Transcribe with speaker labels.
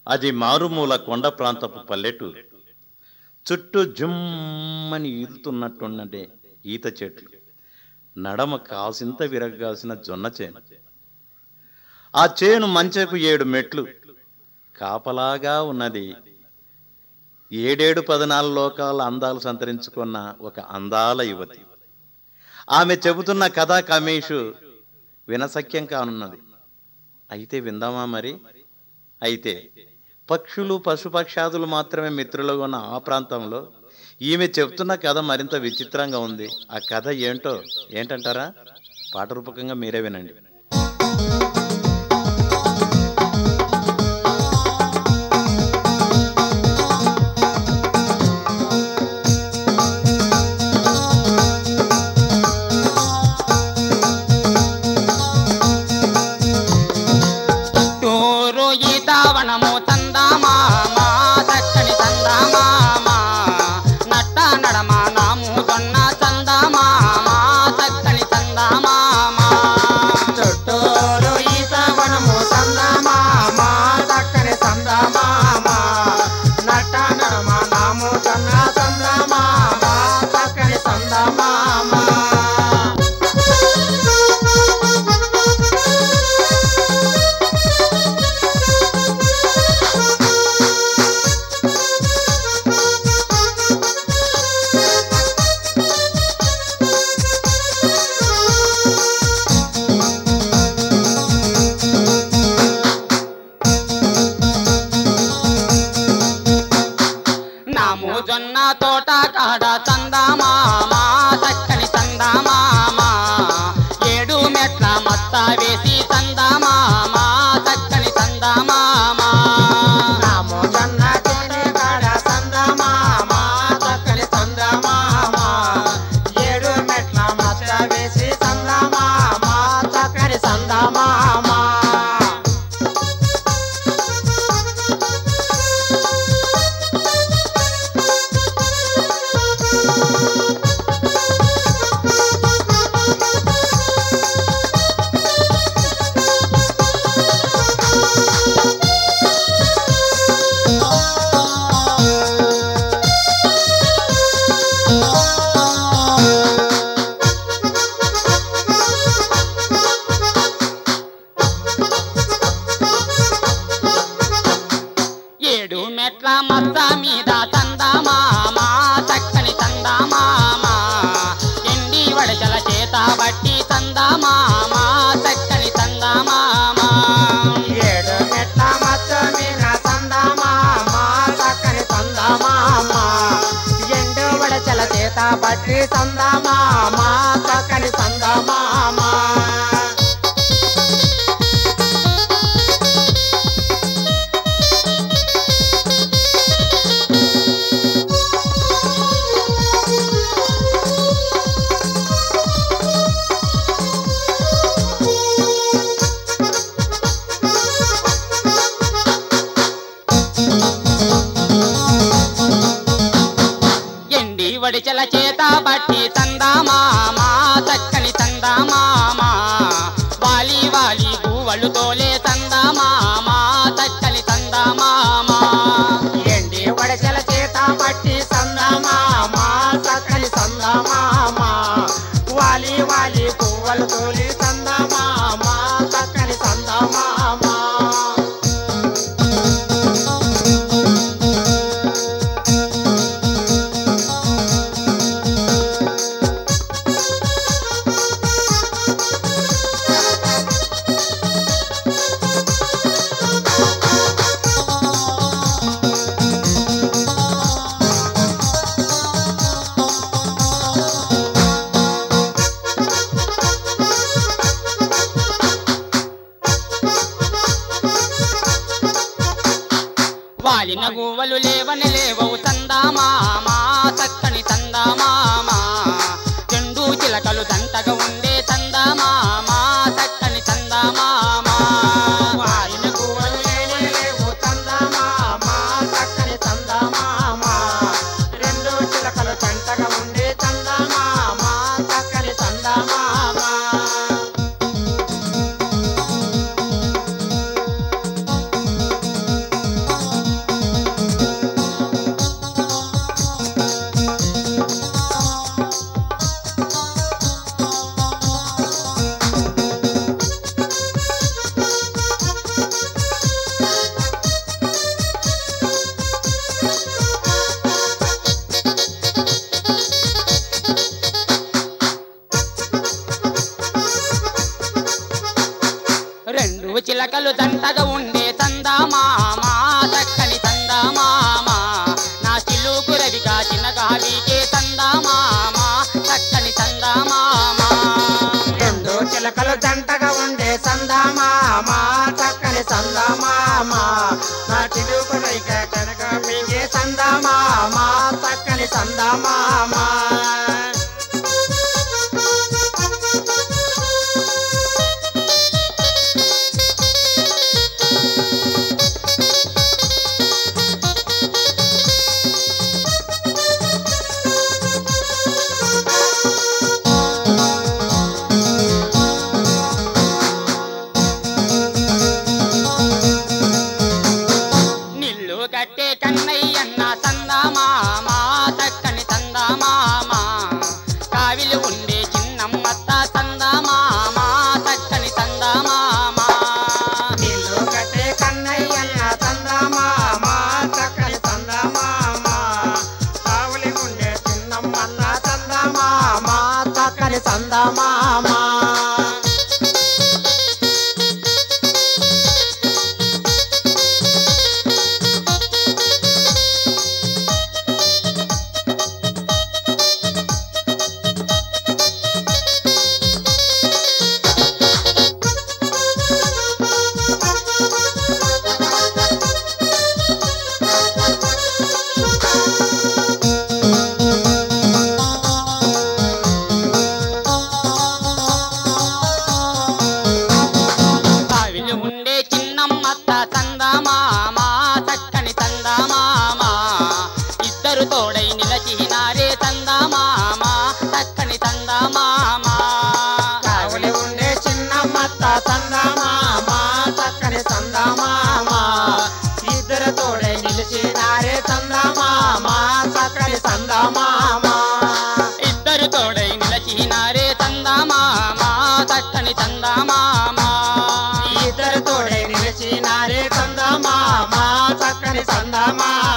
Speaker 1: అది మారుమూల కొండ ప్రాంతపు పల్లెటూరు చుట్టూ జుమ్మని ఈదుతున్నట్టున్నదే ఈత చెట్లు నడమ కాసింత విరగాల్సిన జొన్న చేను ఆ చేను మంచెకు ఏడు మెట్లు కాపలాగా ఉన్నది ఏడేడు పదనాలుగు లోకాల అందాలు సంతరించుకున్న ఒక అందాల యువతి ఆమె చెబుతున్న కథా కమేషు వినసఖ్యం కానున్నది అయితే విందామా మరి అయితే పక్షులు పశుపక్షాదులు మాత్రమే మిత్రులుగా ఉన్న ఆ ప్రాంతంలో ఈమె చెప్తున్న కథ మరింత విచిత్రంగా ఉంది ఆ కథ ఏంటో ఏంటంటారా పాట రూపకంగా మీరే వినండి
Speaker 2: టూరు ఈతావనము చందామామా చక్కని చందామామా నట్ట నడమ నాము జొన్న చందామామా చక్కని చందామామా
Speaker 3: చుట్టూరు ఈతవనము సందమామ చక్కని సందమామ నట్ట నడమ నాము సన్న సందమామ చక్కని సందమామ
Speaker 2: నాము జొన్న తోట కాడ చందామామా చక్కని చందామామా ఏడు మెట్ల మత్త వేసి చందామామా చక్కని చందామామా
Speaker 3: నాము సన్న చేని కాడ సందమామ చక్కని సందమామ ఏడు మెట్ల మచ్చ వేసి సందమామ చక్కని సందమామ
Speaker 2: ఏడు మెట్ల మత్త మీద చందామామా చక్కని చందామామా ఎండి వడచల చేత బట్టి చందామామా చక్కని చందామామా
Speaker 3: ఏడు మెట్ల మచ్చ మీద సందమామ చక్కని సందమామ ఎండు వడచల చేత పట్టి సందమామ చక్కని సందమామ
Speaker 2: ఎండి వడిచల చేత బట్టి చందామామా చక్కని చందామామా వాలి వాలి గువ్వలు తోలే చందామామా చక్కని చందామామా
Speaker 3: ఎండి వడచల చేత పట్టి సందమామ చక్కని సందమామ వాలి వాలి పువ్వులు తోలి సందమామ చక్కని సందమామ
Speaker 2: వాలిన గువ్వలు లేవని లేవవు చందామామా చక్కని చందామామా చెండు చిలకలు దంతగా ఉండే చందామామా చక్కని చందామామా
Speaker 3: వారిన గువ్వలు లేనే లేవు చందమామ చక్కని చందమామ రెండు చిలకలు జంటగా ఉండే చందమామ చక్కని చందమామ
Speaker 2: ఆ చిలకలు జంటగా ఉండే చందమామ చక్కని చందమామ నా చిలుకు రవి కాచిన గావికే చందమామ చక్కని చందమామ
Speaker 3: రెండు చిలకలు జంటగా ఉండే సందమామ చక్కని సందమామ నా చిలుకులైక కనుక మీగే సందమామ చక్కని సందమామ
Speaker 2: నిల్లు కట్టే కన్నయ్యన్న చందమామ చక్కని చందమామ కావిలు ఉండే చిన్నమ్మత్త చందమామ చక్కని చందమామ
Speaker 3: నీళ్ళు కట్టే కన్నయ్యన్న సందమామ చక్కని సందమామ కావలి ఉండే చిన్నమ్మన్న సందమామ చక్కని సందమామ
Speaker 2: కావిలు ఉండే చిన్నమ్మత్త చందమామ చక్కని చందమామ ఇద్దరు తోడై నిలచినారే చందమామ చక్కని చందమామ
Speaker 3: కావలి ఉండే చిన్నమ్మత్త సందమామ చక్కని సందమామ ఇద్దరు తోడే నిలిచినారే సందమామ చక్కని సందమామ
Speaker 2: ఇద్దరు తోడై నిలచినారే చందమామ చక్కని చందమామ
Speaker 3: ఇద్దరు తోడే నిలిచినారే సందమామ చక్కని సందమామ